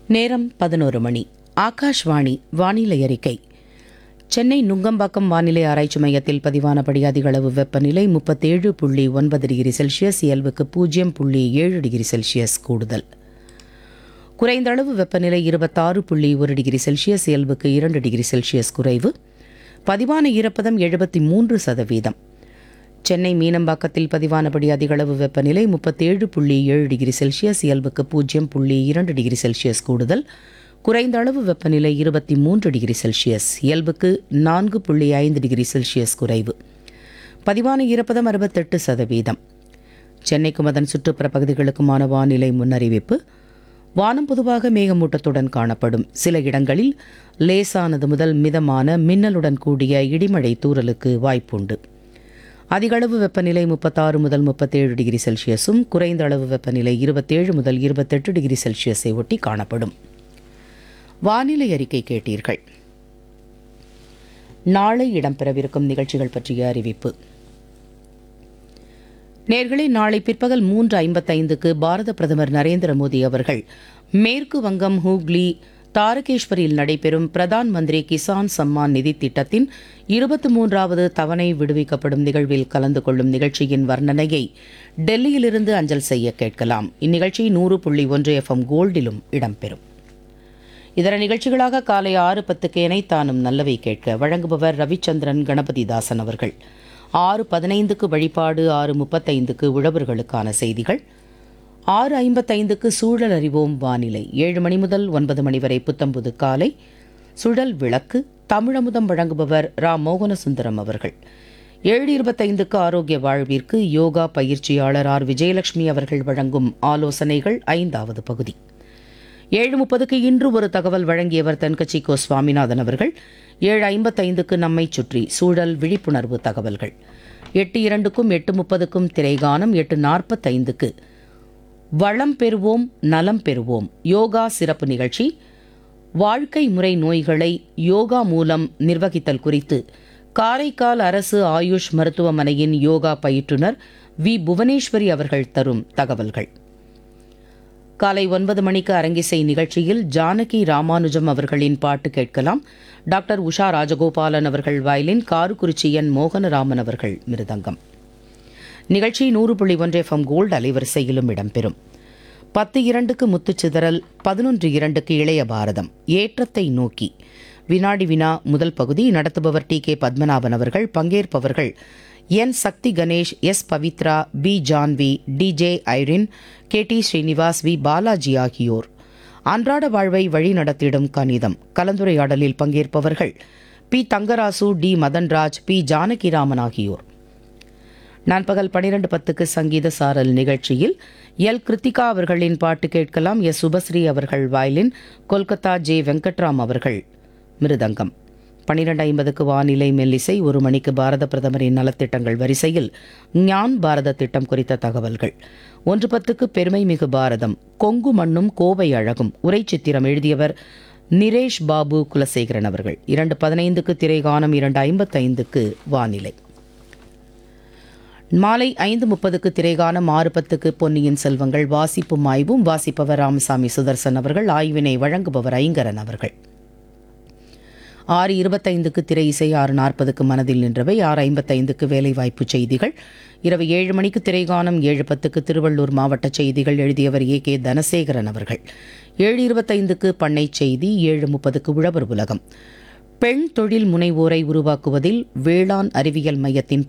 நேரம் பதினோரு மணி ஆகாஷ்வாணி வானிலை அறிக்கை சென்னை நுங்கம்பாக்கம் வானிலை ஆராய்ச்சி மையத்தில் பதிவானபடி அதிகளவு வெப்பநிலை முப்பத்தேழு புள்ளி ஒன்பது டிகிரி செல்சியஸ் இயல்புக்கு பூஜ்ஜியம் புள்ளி ஏழு டிகிரி செல்சியஸ் கூடுதல் குறைந்த அளவு வெப்பநிலை இருபத்தாறு புள்ளி ஒரு டிகிரி செல்சியஸ் இயல்புக்கு இரண்டு டிகிரி செல்சியஸ் குறைவு பதிவான ஈரப்பதம் எழுபத்தி மூன்று சதவீதம் சென்னை மீனம்பாக்கத்தில் பதிவானபடி அதிகளவு வெப்பநிலை முப்பத்தேழு புள்ளி ஏழு டிகிரி செல்சியஸ் இயல்புக்கு பூஜ்ஜியம் புள்ளி இரண்டு டிகிரி செல்சியஸ் கூடுதல் குறைந்த அளவு வெப்பநிலை இருபத்தி மூன்று டிகிரி செல்சியஸ் இயல்புக்கு நான்கு புள்ளி ஐந்து டிகிரி செல்சியஸ் குறைவு பதிவான ஈரப்பதம் அறுபத்தெட்டு சதவீதம் சென்னைக்கும் அதன் சுற்றுப்புற பகுதிகளுக்குமான வானிலை முன்னறிவிப்பு வானம் பொதுவாக மேகமூட்டத்துடன் காணப்படும் சில இடங்களில் லேசானது முதல் மிதமான மின்னலுடன் கூடிய இடிமழை தூறலுக்கு வாய்ப்புண்டு அதிகளவு வெப்பநிலை முப்பத்தாறு முதல் முப்பத்தேழு டிகிரி செல்சியஸும் குறைந்த அளவு வெப்பநிலை இருபத்தேழு முதல் இருபத்தெட்டு டிகிரி செல்சியஸை ஒட்டி காணப்படும் வானிலை அறிக்கை கேட்டீர்கள் நாளை இடம்பெறவிருக்கும் நிகழ்ச்சிகள் பற்றிய அறிவிப்பு நேர்களே நாளை பிற்பகல் மூன்று ஐம்பத்தைந்துக்கு பாரத பிரதமர் நரேந்திர மோடி அவர்கள் மேற்கு வங்கம் ஹூக்ளி தாரகேஸ்வரியில் நடைபெறும் பிரதான் மந்திரி கிசான் சம்மான் நிதி திட்டத்தின் இருபத்தி மூன்றாவது தவணை விடுவிக்கப்படும் நிகழ்வில் கலந்து கொள்ளும் நிகழ்ச்சியின் வர்ணனையை டெல்லியிலிருந்து அஞ்சல் செய்ய கேட்கலாம் இந்நிகழ்ச்சி நூறு புள்ளி ஒன்று எஃப்எம் கோல்டிலும் இடம்பெறும் இதர நிகழ்ச்சிகளாக காலை ஆறு பத்துக்கு இணைத்தானும் நல்லவை கேட்க வழங்குபவர் ரவிச்சந்திரன் கணபதி தாசன் அவர்கள் ஆறு பதினைந்துக்கு வழிபாடு ஆறு முப்பத்தைந்துக்கு உழவர்களுக்கான செய்திகள் ஆறு ஐம்பத்தைந்துக்கு சூழல் அறிவோம் வானிலை ஏழு மணி முதல் ஒன்பது மணி வரை புத்தம்புது காலை சுழல் விளக்கு தமிழமுதம் வழங்குபவர் ரா மோகனசுந்தரம் அவர்கள் ஏழு இருபத்தைந்துக்கு ஆரோக்கிய வாழ்விற்கு யோகா பயிற்சியாளர் ஆர் விஜயலட்சுமி அவர்கள் வழங்கும் ஆலோசனைகள் ஐந்தாவது பகுதி ஏழு முப்பதுக்கு இன்று ஒரு தகவல் வழங்கியவர் தென்கட்சி கோ சுவாமிநாதன் அவர்கள் ஏழு ஐம்பத்தைந்துக்கு நம்மை சுற்றி சூழல் விழிப்புணர்வு தகவல்கள் எட்டு இரண்டுக்கும் எட்டு முப்பதுக்கும் திரைகானம் எட்டு நாற்பத்தைந்துக்கு வளம் பெறுவோம் நலம் பெறுவோம் யோகா சிறப்பு நிகழ்ச்சி வாழ்க்கை முறை நோய்களை யோகா மூலம் நிர்வகித்தல் குறித்து காரைக்கால் அரசு ஆயுஷ் மருத்துவமனையின் யோகா பயிற்றுனர் வி புவனேஸ்வரி அவர்கள் தரும் தகவல்கள் காலை ஒன்பது மணிக்கு அரங்கிசை நிகழ்ச்சியில் ஜானகி ராமானுஜம் அவர்களின் பாட்டு கேட்கலாம் டாக்டர் உஷா ராஜகோபாலன் அவர்கள் வயலின் காருக்குறிச்சி என் மோகனராமன் அவர்கள் மிருதங்கம் நிகழ்ச்சி நூறு புள்ளி ஒன்று எஃப்எம் கோல்டு அலைவரிசையிலும் இடம்பெறும் பத்து இரண்டுக்கு முத்துச்சிதறல் பதினொன்று இரண்டுக்கு இளைய பாரதம் ஏற்றத்தை நோக்கி வினாடி வினா முதல் பகுதி நடத்துபவர் டி கே பத்மநாபன் அவர்கள் பங்கேற்பவர்கள் N Sakthi Ganesh S Pavithra P Janvi DJ Irene K T Srinivas V Balaji ஆகியோர் அன்றாட வாழ்வை வழிநடத்திடும் கணிதம் கலந்துரையாடலில் பங்கேற்பவர்கள் P Thangarasu T Madanraj P Janakiraman ஆகியோர் நண்பகல் பனிரெண்டு பத்துக்கு சங்கீத சாரல் நிகழ்ச்சியில் எல் கிருத்திகா அவர்களின் பாட்டு கேட்கலாம் எஸ் சுபஸ்ரீ அவர்கள் வயலின் கொல்கத்தா ஜே வெங்கட்ராம் அவர்கள் மிருதங்கம் பனிரெண்டு ஐம்பதுக்கு வானிலை மெல்லிசை ஒரு மணிக்கு பாரத பிரதமரின் நலத்திட்டங்கள் வரிசையில் ஞான் பாரத திட்டம் குறித்த தகவல்கள் ஒன்று பத்துக்கு பெருமை மிகு பாரதம் கொங்கு மண்ணும் கோவை அழகும் உரை சித்திரம் எழுதியவர் நிரேஷ் பாபு குலசேகரன் அவர்கள் இரண்டு பதினைந்துக்கு திரைகானம் இரண்டு ஐம்பத்தைந்துக்கு வானிலை மாலை ஐந்து முப்பதுக்கு திரைகானம் ஆறு பத்துக்கு பொன்னியின் செல்வங்கள் வாசிப்பும் ஆய்வும் வாசிப்பவர் ராமசாமி சுதர்சன் அவர்கள் ஆய்வினை வழங்குபவர் ஐங்கரன் அவர்கள் ஆறு இருபத்தைந்துக்கு திரை இசை ஆறு நாற்பதுக்கு மனதில் நின்றவை ஆறு ஐம்பத்தைந்துக்கு வேலைவாய்ப்பு செய்திகள் இரவு ஏழு மணிக்கு திரைகானம் ஏழு பத்துக்கு திருவள்ளூர் மாவட்ட செய்திகள் எழுதியவர் ஏ கே தனசேகரன் அவர்கள் ஏழு இருபத்தைந்துக்கு பண்ணை செய்தி ஏழு முப்பதுக்கு உழவர் உலகம் பெண் தொழில் முனைவோரை உருவாக்குவதில் வேளாண் அறிவியல் மையத்தின்